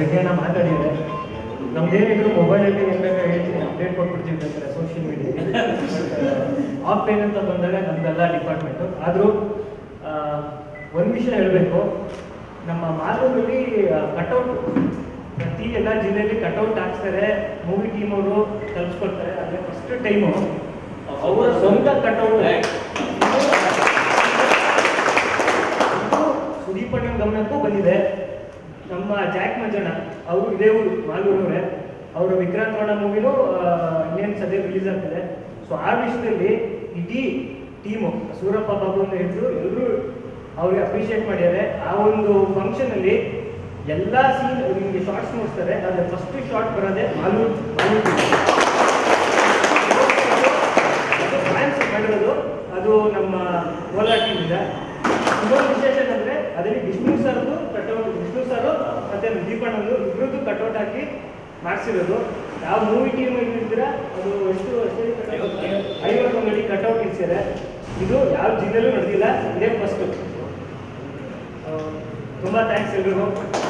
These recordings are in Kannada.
ವಿಜ್ಞಾನ ಮಾತಾಡಿದ್ದಾರೆ ನಮ್ದೇನಿದ್ರು ಮೊಬೈಲಲ್ಲಿ ಏನ್ ಬೇಕಾ ಹೇಳ್ತೀನಿ ಅಪ್ಡೇಟ್ ಕೊಟ್ಬಿಡ್ತೀವಿ ಬೇಕಾದ್ರೆ ಸೋಷಿಯಲ್ ಮೀಡಿಯಾ ಆಫ್ಲೈನ್ ಅಂತ ಬಂದಾಗ ನಮ್ದೆಲ್ಲ ಡಿಪಾರ್ಟ್ಮೆಂಟು ಆದರೂ ಒಂದು ವಿಷಯ ಹೇಳಬೇಕು ನಮ್ಮ ಮಾಲೂರಲ್ಲಿ ಕಟೌಟ್ ಪ್ರತಿ ಎಲ್ಲ ಜಿಲ್ಲೆಯಲ್ಲಿ ಕಟೌಟ್ ಹಾಕ್ಸ್ತಾರೆ ಮೂವಿ ಟೀಮ್ ಅವರು ತಲುಪಿಸ್ಕೊಳ್ತಾರೆ ಆದರೆ ಫಸ್ಟ್ ಟೈಮು ಅವರ ಸ್ವಂತ ಕಟೌಟ್ ಸುದೀಪ್ ಅಣ್ಣನ ಗಮನಕ್ಕೂ ಬಂದಿದೆ ನಮ್ಮ ಜಾಕ್ ಮಂಜಣ್ಣ ಅವರು ಇದೇ ಊರು ಮಾಲೂರವರೇ ಅವರು ವಿಕ್ರಾಂತ್ ರಣ ಮೂವಿನೂ ಇನ್ನೇನು ಸದ್ಯ ರಿಲೀಸ್ ಆಗ್ತದೆ ಸೊ ಆ ವಿಷಯದಲ್ಲಿ ಇಡೀ ಟೀಮು ಸೂರಪ್ಪ ಬಾಬು ಅಂತ ಹೇಳಿದ್ರು ಎಲ್ಲರೂ ಅವ್ರಿಗೆ ಅಪ್ರಿಷಿಯೇಟ್ ಮಾಡಿದ್ದಾರೆ ಆ ಒಂದು ಫಂಕ್ಷನ್ ಅಲ್ಲಿ ಎಲ್ಲ ಸೀನ್ ನಿಮಗೆ ಶಾರ್ಟ್ಸ್ ನೋಡ್ತಾರೆ ಅದ್ರ ಫಸ್ಟ್ ಶಾರ್ಟ್ ಬರೋದೇ ಮಾಲೂರ್ ಮಾಲೂರ್ ಫ್ಯಾನ್ಸ್ ಮಾಡಿರೋದು ಅದು ನಮ್ಮ ಕೋಲಾರ ಟೀಮಿಂದ ಇನ್ನೊಂದು ವಿಶೇಷ ಏನಂದ್ರೆ ಅದರಲ್ಲಿ ವಿಷ್ಣು ಸರ್ದು ಕಟೌಟ್ ವಿಷ್ಣು ಸರ್ ಮತ್ತೆ ದೀಪಣ್ಣಂದು ಇಬ್ರದ್ದು ಕಟೌಟ್ ಹಾಕಿ ಮಾಡಿಸಿರೋದು ಯಾವ ಮೂವಿ ಟೀಮ್ ಇರ್ತೀರಾ ಅದು ಎಷ್ಟು ಐವತ್ತೊಂದು ಅಡಿ ಕಟೌಟ್ ಇಡ್ಸಿದ್ದಾರೆ ಇದು ಯಾವ ಜಿಲ್ಲೆಲೂ ನಡೆದಿಲ್ಲ ಇದೇ ಫಸ್ಟ್ ತುಂಬಾ ಥ್ಯಾಂಕ್ಸ್ ಎಲ್ರಿಗೂ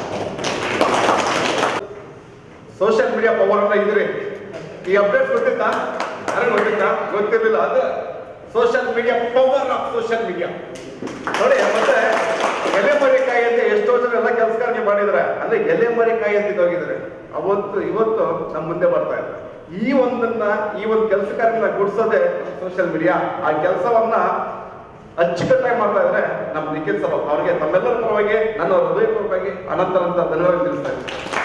ಸೋಷಿಯಲ್ ಮೀಡಿಯಾ ಪವರ್ ಅನ್ನ ಇದ್ರಿ ಈ ಅಪ್ಡೇಟ್ ಗೊತ್ತಿತ್ತಾ ಯಾರು ಗೊತ್ತಿತ್ತಾ ಗೊತ್ತಿರಲಿಲ್ಲ ಅದು social media power of social media ನೋಡಿ ಮತ್ತೆ ಎಲೆ ಮರಿಕಾಯಿ ಅಂತ ಎಷ್ಟೋ ಜನ ಎಲ್ಲ ಕೆಲಸ ಕಾರ್ಯ ಮಾಡಿದ್ರೆ ಅಂದ್ರೆ ಎಲೆ ಮರಿಕಾಯಿ ಅಂತ ಇದ್ದೋಗಿದ್ದಾರೆ ಅವತ್ತು ಇವತ್ತು ನಮ್ಮ ಮುಂದೆ ಬರ್ತಾ ಇದೆ ಈ ಒಂದನ್ನ ಈ ಒಂದು ಕೆಲಸ ಕಾರ್ಯನ ಗುಡ್ಸೋದೇ ಸೋಷಿಯಲ್ ಮೀಡಿಯಾ ಆ ಕೆಲಸವನ್ನ ಅಚ್ಚುಕಟ್ಟಾಗಿ ಮಾಡ್ತಾ ಇದ್ರೆ ನಮ್ಮ ನಿಖಿಲ್ ಸಭಾ ಅವ್ರಿಗೆ ತಮ್ಮೆಲ್ಲರ ಪರವಾಗಿ ನನ್ನ ಹೃದಯಪೂರ್ವಕವಾಗಿ ಅನಂತ ಅನಂತ ಧನ್ಯವಾದ ತಿಳಿಸ್ತಾ ಇದ್ದೀನಿ